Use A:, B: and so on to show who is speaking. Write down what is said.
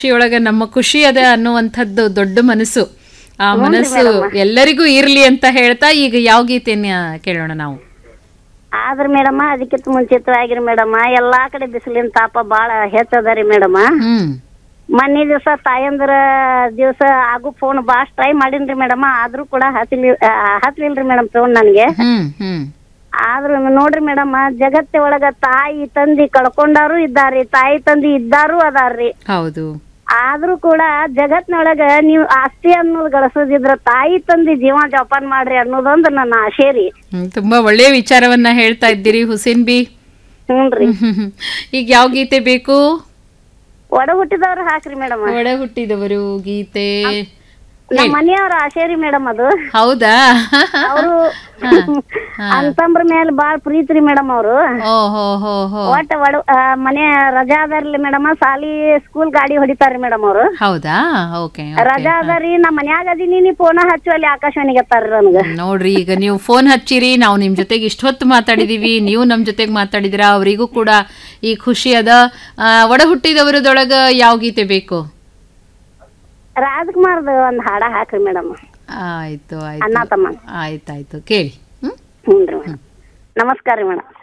A: ಖುಷಿಯೊಳಗ ನಮ್ಮ ಖುಷಿ ಅದ ಅನ್ನುವಂಥದ್ದು ದೊಡ್ಡ ಮನಸ್ಸು ಆ ಮನಸ್ಸು ಎಲ್ಲರಿಗೂ ಇರ್ಲಿ ಅಂತ ಹೇಳ್ತಾ ಈಗ ಯಾವ ಗೀತೆನ ಕೇಳೋಣ ನಾವು
B: ಆದ್ರ ಮೇಡಮ್ ಅದಕ್ಕಿಂತ ಮುಂಚಿತವಾಗಿರಿ ಮೇಡಮ್ ಎಲ್ಲಾ ಕಡೆ ಬಿಸಿಲಿನ ತಾಪ ಬಾಳ ಹೆಚ್ಚದ ರೀ ಮೇಡಮ್
A: ಹ್ಮ್
B: ಮೊನ್ನೆ ದಿವಸ ತಾಯಂದ್ರ ದಿವಸ ಆಗು ಫೋನ್ ಬಾಳ್ ಟ್ರೈ ಮಾಡೀನ್ರಿ ಮೇಡಮ್ ಆದ್ರೂ ಕೂಡ ಹತ್ಲಿ ಆ, ಹತ್ಲಿಲ್ರಿ ಮೇಡಮ್ ಫೋನ್ ನನಗೆ
A: ಹ್ಮ್ ಹ್ಮ್
B: ಆದ್ರೂ ನೋಡ್ರಿ ಮೇಡಮ್ ಜಗತ್ತೆ ಒಳಗ ತಾಯಿ ತಂದಿ ಕಳ್ಕೊಂಡಾರು ಇದ್ದಾರಿ ತಾಯಿ ತಂದಿ ಇದ್ದಾರು ಅದಾರ್ರಿ
A: ಹೌದು
B: ಆದ್ರೂ ಕೂಡ ಜಗತ್ನೊಳಗ ನೀವು ಆಸ್ತಿ ಅನ್ನೋದು ಗಳಿಸೋದಿದ್ರ ತಾಯಿ ತಂದಿ ಜೀವ ಜೋಪಾನ ಮಾಡ್ರಿ ಅನ್ನೋದೊಂದು ನನ್ನ ಆಶೆ ರೀ
A: ಹ್ಮ್, ತುಂಬಾ ಒಳ್ಳೆಯ ವಿಚಾರವನ್ನ ಹೇಳ್ತಾ ಇದ್ದೀರಿ ಹುಸೇನ್ ಬಿ
B: ಹ್ಞೂನ್ರಿ
A: ಹ್ಮ್, ಹ್ಮ್. ಈಗ ಯಾವ ಗೀತೆ ಬೇಕು
B: ಒಡ ಹುಟ್ಟಿದವ್ರು ಹಾಕ್ರಿ ಮೇಡಮ್
A: ಒಡ ಹುಟ್ಟಿದವರು ಗೀತೆ
B: ನಮ್ಮ ಮನೆಯವ್ರ ಆಶೆ ರೀ ಮೇಡಮ್ ಅದು
A: ಹೌದಾ
B: ಅವರು ಅಂತಂಬ್ರ ಮೇಲೆ ಬಾಳ್ ಪ್ರೀತಿ ರೀ ಮೇಡಮ್ ಅವರು
A: ಓ ಹೋ ಹೋ ಹೋ
B: ಒಟ್ಟ ಒಡ ಆ, ಮನೆ ರಜಾ ಅದಾರ್ಲಿ ಮೇಡಮ್ ಸಾಲಿ ಸ್ಕೂಲ್ ಗಾಡಿ ಹೊಡಿತಾರ್ರಿ ಮೇಡಮ್ ಅವರು
A: ಹೌದಾ ಓಕೆ
B: ರಜಾ ಅದಾರಿ ನಾ ಮನ್ಯಾಗ ಅದೀನಿ ನೀ ಫೋನ ಹಚ್ಚು ಅಲ್ಲಿ ಆಕಾಶವಾಣಿಗೆ ಎತ್ತಾರ್ರಿ ನನ್ಗ
A: ನೋಡ್ರಿ ಈಗ ನೀವು ಫೋನ್ ಹಚ್ಚಿರಿ ನಾವು ನಿಮ್ ಜೊತೆಗೆ ಇಷ್ಟೊತ್ತು ಮಾತಾಡಿದೀವಿ ನೀವು ನಮ್ ಜೊತೆಗೆ ಮಾತಾಡಿದಿರ ಅವರಿಗೂ ಕೂಡ ಈ ಖುಷಿ ಅದ ಆ, ಒಡ ಹುಟ್ಟಿದವರದೊಳಗ ಯಾವ ಗೀತೆ ಬೇಕು
B: ರಾಜ್ಕುಮಾರ್ದ ಒಂದ್ ಹಾಡ ಹಾಕ್ರಿ ಮೇಡಮ್
A: ಆಯ್ತು
B: ಅಣ್ಣ
A: ಆಯ್ತು
B: ತಮ್ಮ
A: ಆಯ್ತಾಯ್ತು ಕೇಳಿ ಹ್ಮ್
B: ಹ್ಞೂನ್ರಿ ಮೇಡಮ್ ನಮಸ್ಕಾರ ರೀ ಮೇಡಮ್